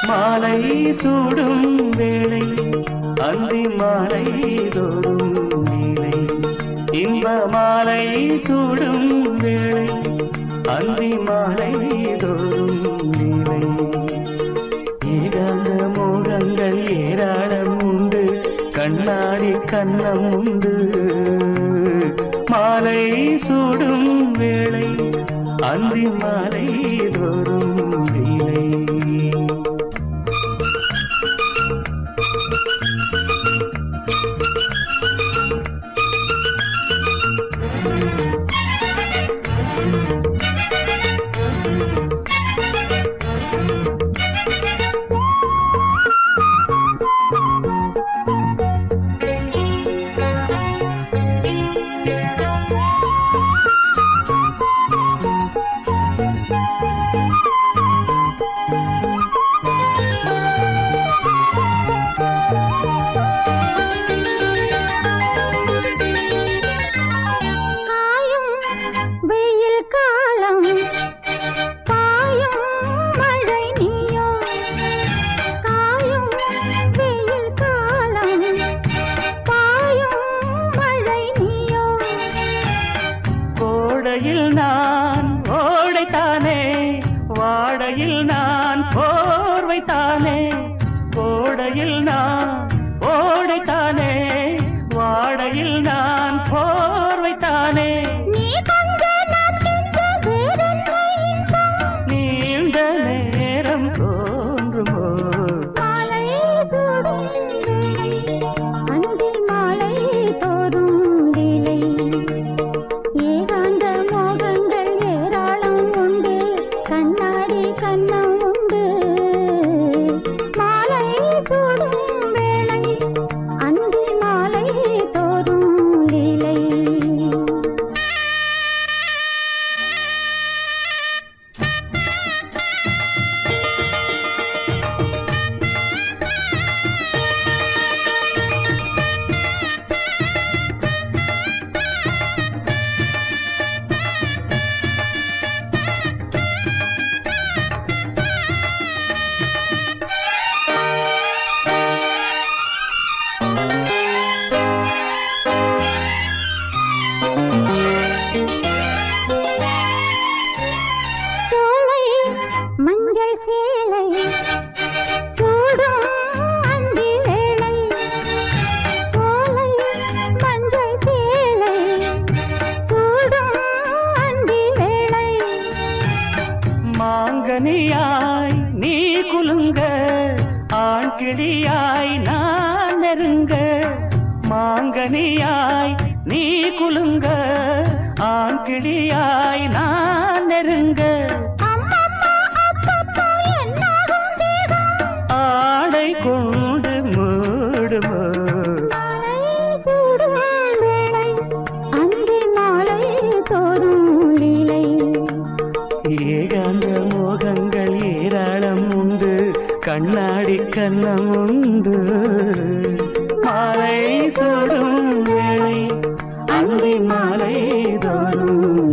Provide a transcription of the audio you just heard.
மாலை சூடும் வேளை அந்தி மாலை தோறும் நீலை இன்ப மாலை சூடும் வேளை அந்தி மாலை தோறும் நீலை ஏகாந்த மோகங்கள் ஏராளம் உண்டு கண்ணாடி கண்ணம் உண்டு மாலை சூடும் வேளை அந்தி மாலை தோறும் நீலை காயும் வெயில் காலம் பாயும் மழை நீயோ காயும் வெயில் காலம் பாயும் மழை நீயோ கோடையில் நான் ஓடைத்தானே வாடையில் நான் போர்வைத்தானே கோடையில் நான் ஓடைத்தானே வாடையில் நான் போர்வைத்தானே நீ கொஞ்ச நான் கெஞ்ச வேறென்ன இன்பம் நீண்ட நேரம் தோன்றுமோ மாலை சூடும் வேளை அந்தி மாலை தோறும் லீலை ஏகாந்த மோகங்கள் ஏராளம் உண்டு கண்ணாடி கண்ணம் உண்டு மாலை சூடும் வேளை அந்தி மாலை தோறும் லீலை சோலை மஞ்சள் சேலை சூடும் அந்தி வேளை சோலை மஞ்சள் சேலை சூடும் அந்தி வேளை மாங்கனியாய் நீ குலுங்க ஆண் கிளியாய் நான் நெருங்க மாங்கனியாய் நீ குலுங்க ஆண் கிளியாய் நான் நெருங்க அம்மம்மா அப்பப்பா என்னாகும் தேகம் ஆடை கொண்டு மூடுமோ மாலை சூடும் வேளை அந்தி மாலை தோறும் லீலை ஏகாந்த மோகங்கள் ஏராளம் உண்டு கண்ணாடி கண்ணம் உண்டு மாலை சூடும் வேளை அந்தி மாலை தோறும்